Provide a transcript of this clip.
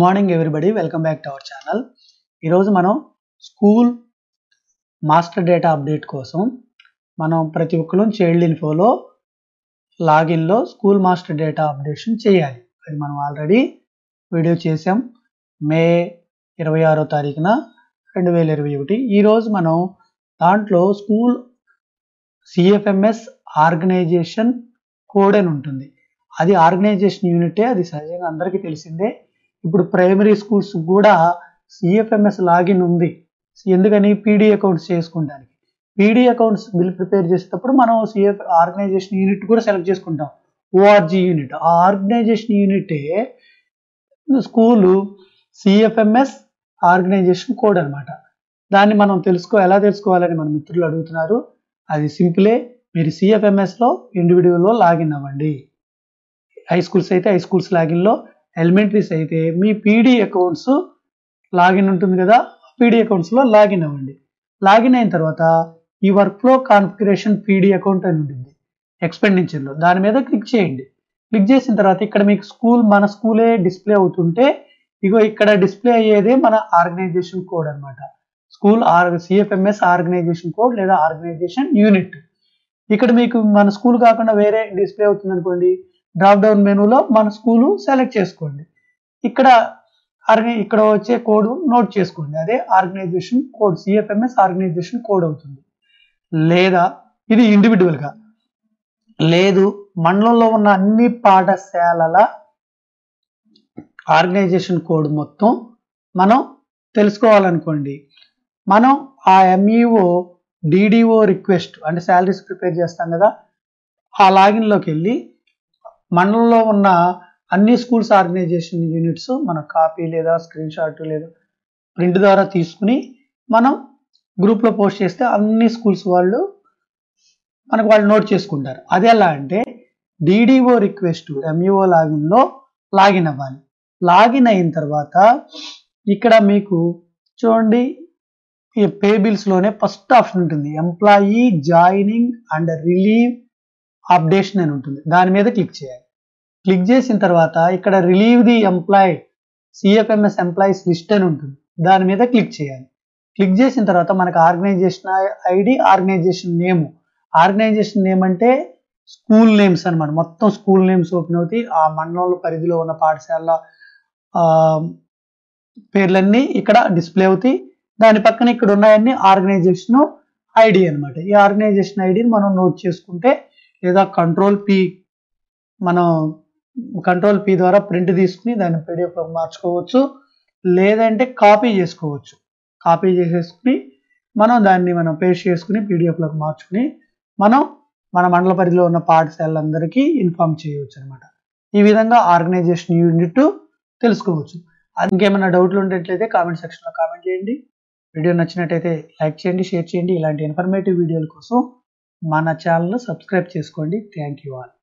morning everybody welcome back to our channel ఈరోజు మనం school master data update కోసం మనం ప్రతి ఒక్కరు చైల్డ్ ఇన్ఫోలో లాగిన్లో స్కూల్ మాస్టర్ డేటా అప్డేషన్ చేయాలి అది మనం ఆల్రెడీ వీడియో చేసాం మే ఇరవై ఆరో తారీఖున రెండు వేల ఇరవై ఒకటి ఈరోజు మనం దాంట్లో స్కూల్ సిఎఫ్ఎంఎస్ ఆర్గనైజేషన్ కోడ్ అని ఉంటుంది అది ఆర్గనైజేషన్ యూనిటే అది సహజంగా అందరికీ తెలిసిందే ఇప్పుడు ప్రైమరీ స్కూల్స్ కూడా సిఎఫ్ఎంఎస్ లాగిన్ ఉంది ఎందుకని పీడీ అకౌంట్స్ చేసుకుంటానికి పీడీ అకౌంట్స్ బిల్ ప్రిపేర్ చేసేటప్పుడు మనం సిఎఫ్ ఆర్గనైజేషన్ యూనిట్ కూడా సెలెక్ట్ చేసుకుంటాం ఓఆర్జీ యూనిట్ ఆ ఆర్గనైజేషన్ యూనిటే స్కూలు సిఎఫ్ఎంఎస్ ఆర్గనైజేషన్ కోడ్ అనమాట దాన్ని మనం తెలుసుకో ఎలా తెలుసుకోవాలని మన మిత్రులు అడుగుతున్నారు అది సింపులే మీరు సిఎఫ్ఎంఎస్లో ఇండివిజువల్లో లాగిన్ అవ్వండి హై స్కూల్స్ అయితే హై స్కూల్స్ లాగిన్లో ఎలిమెంటరీస్ అయితే మీ పీడీ అకౌంట్స్ లాగిన్ ఉంటుంది కదా పీడీ అకౌంట్స్లో లాగిన్ అవ్వండి లాగిన్ అయిన తర్వాత ఈ work flow configuration PD account అని ఉంటుంది ఎక్స్పెండిచర్లో దాని మీద క్లిక్ చేయండి క్లిక్ చేసిన తర్వాత ఇక్కడ మీకు స్కూల్ మన స్కూలే డిస్ప్లే అవుతుంటే ఇగో ఇక్కడ డిస్ప్లే అయ్యేదే మన ఆర్గనైజేషన్ కోడ్ అనమాట school or CFMS organization code లేదా ఆర్గనైజేషన్ యూనిట్ ఇక్కడ మీకు మన స్కూల్ కాకుండా వేరే డిస్ప్లే అవుతుంది అనుకోండి డ్రాప్ డౌన్ మెనూలో మన స్కూలు సెలెక్ట్ చేసుకోండి ఇక్కడ ఆర్గనై ఇక్కడ వచ్చే కోడ్ నోట్ చేసుకోండి అదే organization code CFMS organization code అవుతుంది లేదా ఇది ఇండివిజువల్గా లేదు మండలంలో ఉన్న అన్ని పాఠశాలల ఆర్గనైజేషన్ కోడ్ మొత్తం మనం తెలుసుకోవాలనుకోండి మనం ఆ ఎంఈఓ డిడిఓ రిక్వెస్ట్ అంటే శాలరీస్ ప్రిపేర్ చేస్తాం కదా ఆ లాగిన్లోకి వెళ్ళి మండలంలో ఉన్న అన్ని స్కూల్స్ ఆర్గనైజేషన్ యూనిట్స్ మన కాపీ లేదా స్క్రీన్ షాట్ లేదా ప్రింట్ ద్వారా తీసుకుని మనం గ్రూప్లో పోస్ట్ చేస్తే అన్ని స్కూల్స్ వాళ్ళు మనకు వాళ్ళు నోట్ చేసుకుంటారు అది ఎలా అంటే డిడిఓ రిక్వెస్ట్ ఎంఈఓ లాగిన్లో లాగిన్ అవ్వాలి లాగిన్ అయిన తర్వాత ఇక్కడ మీకు చూడండి ఈ పే బిల్స్లోనే ఫస్ట్ ఆప్షన్ ఉంటుంది employee joining and relieve updation అని ఉంటుంది దాని మీద క్లిక్ చేయాలి క్లిక్ చేసిన తర్వాత ఇక్కడ relieve the employee CFMS employees list అని ఉంటుంది దాని మీద క్లిక్ చేయాలి క్లిక్ చేసిన తర్వాత మనకు organization ID organization name organization name అంటే స్కూల్ నేమ్స్ అనమాట మొత్తం స్కూల్ నేమ్స్ ఓపెన్ అవుతాయి ఆ మండలంలో పరిధిలో ఉన్న పాఠశాల పేర్లన్నీ ఇక్కడ డిస్ప్లే అవుతాయి దాని పక్కన ఇక్కడ ఉన్నాయన్నీ ఆర్గనైజేషన్ ఐడి అనమాట ఈ ఆర్గనైజేషన్ ఐడిని మనం నోట్ చేసుకుంటే లేదా కంట్రోల్ పి మనం కంట్రోల్ పి ద్వారా ప్రింట్ తీసుకుని దాన్ని పీడిఎఫ్లో మార్చుకోవచ్చు లేదంటే కాపీ చేసుకోవచ్చు కాపీ చేసేసుకుని మనం దాన్ని మనం పేస్ట్ చేసుకుని పీడిఎఫ్లోకి మార్చుకుని మనం మన మండల పరిధిలో ఉన్న పాఠశాలలందరికీ ఇన్ఫామ్ చేయవచ్చు అనమాట ఈ విధంగా ఆర్గనైజేషన్ యూనిట్ తెలుసుకోవచ్చు ఇంకేమైనా డౌట్లు ఉండేట్లయితే కామెంట్ సెక్షన్లో కామెంట్ చేయండి వీడియో నచ్చినట్టయితే లైక్ చేయండి షేర్ చేయండి ఇలాంటి ఇన్ఫర్మేటివ్ వీడియోల కోసం మన ఛానల్ సబ్స్క్రైబ్ చేసుకోండి థ్యాంక్ యూ ఆల్